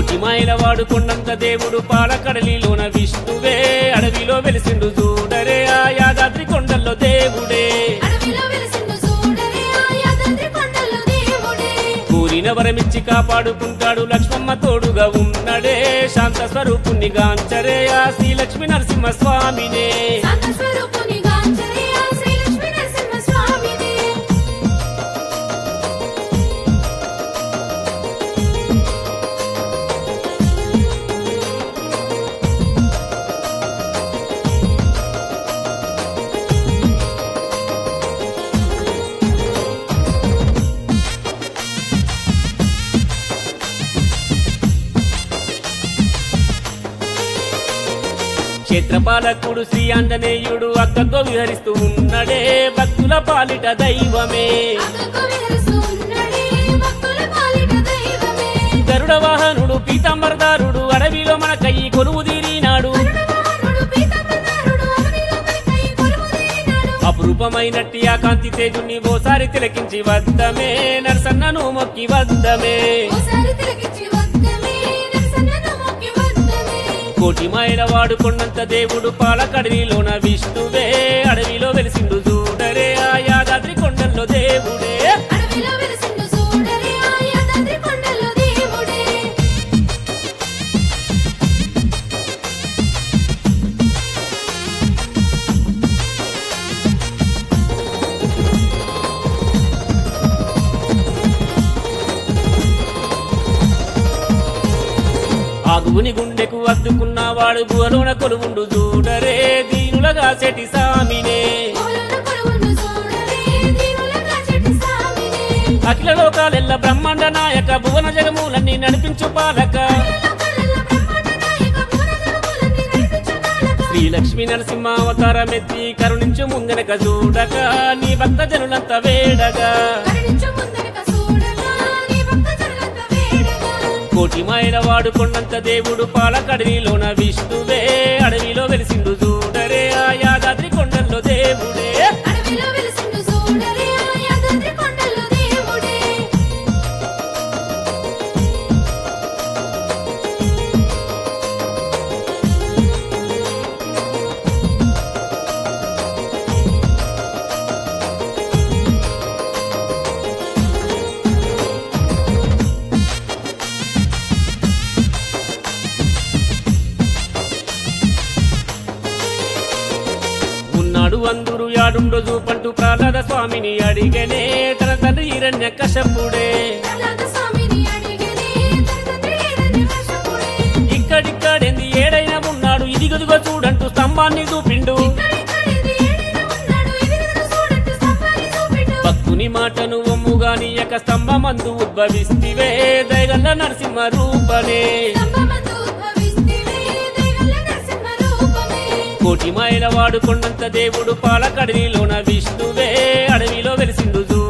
కోటి మాయల వాడు కొండంత దేవుడు పాలకడలిలోన విష్ణువే అడవిలో వెలిసిండు చూడరే ఆ యాదాద్రి కొండల్లో దేవుడే అడవిలో వెలిసిండు చూడరే ఆ యాదాద్రి కొండల్లో దేవుడే కూలిన వరమిచ్చి కాపాడుకుంటాడు లక్ష్మమ్మ తోడుగా ఉన్నడే శాంత స్వరూపుణ్ణి గాంచరే ఆ శ్రీ లక్ష్మీ నరసింహ స్వామినే శాంత స్వరూపుని గాంచరే ఆ శ్రీ లక్ష్మీ నరసింహ స్వామినే క్షేత్రపాలకుడు శ్రీ ఆంజనేయుడు అక్కతో విహరిస్తూ ఉన్నడే భక్తుల పాలిట దైవమే అక్కకు విహరిస్తూ ఉన్నడే భక్తుల పాలిట దైవమే గరుడ వాహనుడు పీతాంబరదారుడు అడవిలో మనకై కొలువు తీరినాడు కరుణవాహనుడు పీతాంబరధారుడు అవనిలో మనకై కొలువుదీరినాడు. అపురూపమైనట్టి ఆ కాంతి తేజుని ఓసారి తిలకించి వద్దమే నరసన్నను మొక్కి వద్దమే ఓసారి తిలకించి వద్దమే నరసన్నను మొక్కి వద్దమే కోటి మాయల వాడు కొండంత దేవుడు పాలకడలిలోన విష్ణువే అడవిలో వెలిసిండు చూడరే ఆ యాదాద్రి కొండల్లో దేవుడే అడవిలో వెలిసిండు చూడరే ఆ యాదాద్రి కొండల్లో దేవుడే ఆగుని గుండెకు అద్దుకున్నవాడు గుహలోన కొలువుండు చూడరే దీనులగా సెటి సామినే ఓలన కొలువును చూడరే దీనుల కాచెటి స్వామినే అఖిల లోకాలెల్ల బ్రహ్మాండ నాయక భువన జగములన్నీ నడిపించు పాలక లోకాలెల్ల బ్రహ్మాండ నాయక భువనజగములన్నీ నడిపించు కాలక. శ్రీ లక్ష్మీ నరసింహ అవతారమెత్తి కరుణించు ముందనక చూడక నీ భక్త జనులంత వేడగా కరుణించు ముందరక చూడగా నీ భక్త జనులంత వేడగా. కోటి మాయల వాడు కొండంత దేవుడు పాలకడలిలోన విష్ణువే అడవిలో వెలిసిండు చూడరే ఆ యాదాద్రి కొండల్లో దేవుడే అడవిలో వెలిసిండు చూడరే ఆ యాదాద్రి కొండల్లో దేవుడే ఉన్నాడు అందరు యాడుండో చూపంటూ ప్రహ్లాద స్వామిని అడిగనే తన తండ్రి హిరణ్య కశపుడే ప్రహ్లాద స్వామిని అడిగనే తన తండ్రి హిరణ్యకశిపుడే. ఇక్కడిక్కడేంది ఏడైనా ఉన్నాడు ఇదిగదిగో చూడంటూ స్తంభాన్ని చూపిండు ఇక్కడిక్కడేంది ఏడైనా ఉన్నాడు, ఎదురెదురు చూడంటూ స్తంభాన్ని చూపిండు. భక్తుని మాటను ఒమ్ముగా నీయక స్తంభమందు ఉద్భవిస్తివే దయగల్ల నరసింహ రూపనే స్తంభమందు ఉద్భవిస్తివే, దైవల్ల నరసింహ రూపమే. కోటి మాయల వాడు కొండంత దేవుడు పాలకడలిలోన విష్ణువే అడవిలో వెలిసిండు చూడరే